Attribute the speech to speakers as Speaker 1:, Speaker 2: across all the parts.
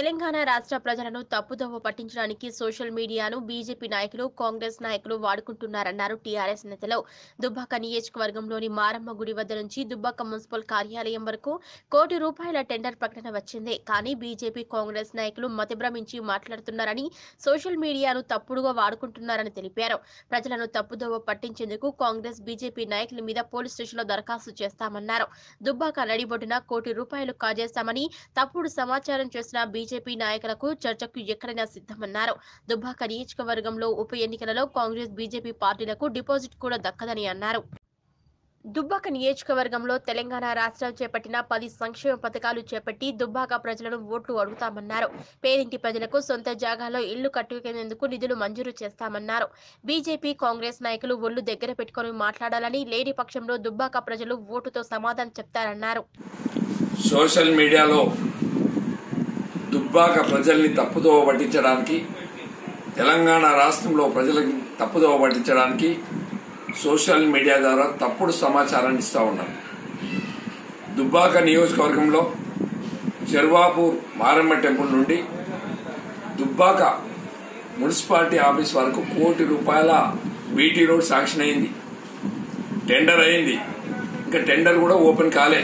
Speaker 1: తెలంగాణ రాష్ట్ర ప్రజలను తప్పుదోవ పట్టించడానికి సోషల్ మీడియాను బీజేపీ నాయకులు కాంగ్రెస్ నాయకులు వాడుకుంటున్నారన్నారు టీఆర్ఎస్ నేతలు దుబ్బాక నియోజకవర్గంలోని మారమ్మ గుడి వద్ద నుంచి దుబ్బాక మున్సిపల్ కార్యాలయం వరకు కోటి రూపాయల టెండర్ ప్రకటన వచ్చింది కానీ బీజేపీ కాంగ్రెస్ నాయకులు మతిభ్రమించి మాట్లాడుతున్నారని సోషల్ మీడియాను తప్పుడుగా వాడుకుంటున్నారని తెలిపారు ప్రజలను తప్పుదోవ పట్టించేందుకు కాంగ్రెస్ బీజేపీ నాయకుల మీద పోలీస్ స్టేషన్లో దరఖాస్తు చేస్తామన్నారు దుబ్బాక నడిబొడ్డున కోటి రూపాయలు కాజేస్తామని తప్పుడు సమాచారం చేసిన బీజేపీ నాయకులకు చర్చకు ఎక్కడైనా సిద్ధమన్నారు దుబ్బాక నియోజకవర్గంలో ఉప ఎన్నికలలో కాంగ్రెస్ బీజేపీ పార్టీలకు డిపాజిట్ కూడా దక్కదని అన్నారు దుబ్బాక నియోజకవర్గంలో తెలంగాణ రాష్ట్రం చేపట్టిన పది సంక్షేమ పథకాలు చేపట్టి దుబ్బాక ప్రజలను ఓట్లు అడుగుతామన్నారు పేదింటి ప్రజలకు సొంత జాగాలో ఇళ్లు కట్టుకునేందుకు నిధులు మంజూరు చేస్తామన్నారు బీజేపీ కాంగ్రెస్ నాయకులు ఒళ్ళు దగ్గర పెట్టుకొని మాట్లాడాలని లేని పక్షంలో దుబ్బాక ప్రజలు ఓటుతో సమాధానం చెప్తారన్నారు
Speaker 2: సోషల్ మీడియాలో దుబ్బాక ప్రజల్ని తప్పుదోవ పట్టించడానికి తెలంగాణ రాష్ట్రంలో ప్రజలకు తప్పుదోవ పట్టించడానికి సోషల్ మీడియా ద్వారా తప్పుడు సమాచారాన్ని ఇస్తా ఉన్నారు దుబ్బాక నియోజకవర్గంలో చెరువాపూర్ మారమ్మ టెంపుల్ నుండి దుబ్బాక మున్సిపాలిటీ ఆఫీస్ వరకు కోటి రూపాయల బీటీ రోడ్ శాంక్షన్ అయింది టెండర్ అయింది ఇంకా టెండర్ కూడా ఓపెన్ కాలే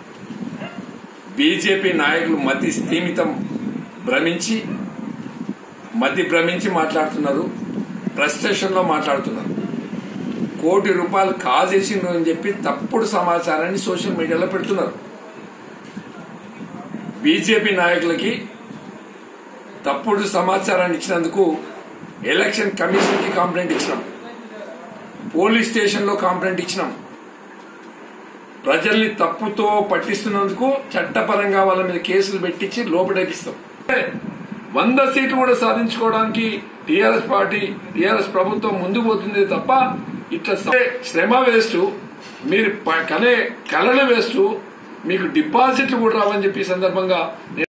Speaker 2: బీజేపీ నాయకులు మతి స్థీమితం భ్రమించి మతి భ్రమించి మాట్లాడుతున్నారు ఫ్రస్ట్రేషన్లో మాట్లాడుతున్నారు కోటి రూపాయలు కాజేసిండ్రు అని చెప్పి తప్పుడు సమాచారాన్ని సోషల్ మీడియాలో పెడుతున్నారు బీజేపీ నాయకులకి తప్పుడు సమాచారాన్ని ఇచ్చినందుకు ఎలక్షన్ కమిషన్ కి కంప్లైంట్ ఇచ్చినాం పోలీస్ స్టేషన్ లో కంప్లైంట్ ఇచ్చినాం ప్రజల్ని తప్పుతో పట్టిస్తున్నందుకు చట్టపరంగా వాళ్ళ మీద కేసులు పెట్టించి లోపడేపిస్తాం వంద సీట్లు కూడా సాధించుకోవడానికి టీఆర్ఎస్ పార్టీ టీఆర్ఎస్ ప్రభుత్వం ముందుకు పోతుంది తప్ప ఇట్లా స- శ్రమ వేస్ట్ మీరు ప- కనే కళలు వేస్ట్ మీకు డిపాజిట్లు కూడా రావని చెప్పి ఈ సందర్భంగా నేను